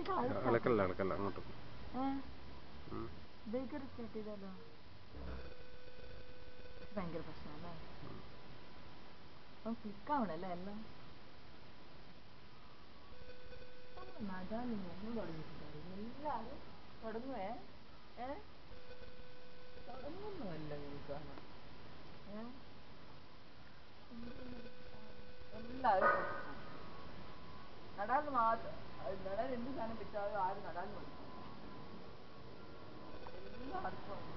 ഇളക്കല്ല ഇളക്കല്ല അങ്ങോട്ട് ഏഹ് ഉം. Baker start ചെയ്താലോ ഭയങ്കര പ്രശ്നമല്ലേ അപ്പം ക്ലിക്ക് ആവണല്ലേ എല്ലാം നടാൻ മുമ്പ് തുടങ്ങിയിട്ടുണ്ടായിരുന്നു എല്ലാവരും തുടങ്ങുവേ ഏ തുടങ്ങുന്നുമല്ല എനിക്കാണ് ഏ എല്ലാവരും പഠിക്കും. നടാൻ മാത്രം നടാൻ എന്ത് സാധനം വെച്ചാലും ആരും നടാൻ പഠിക്കും എല്ലാവർക്കും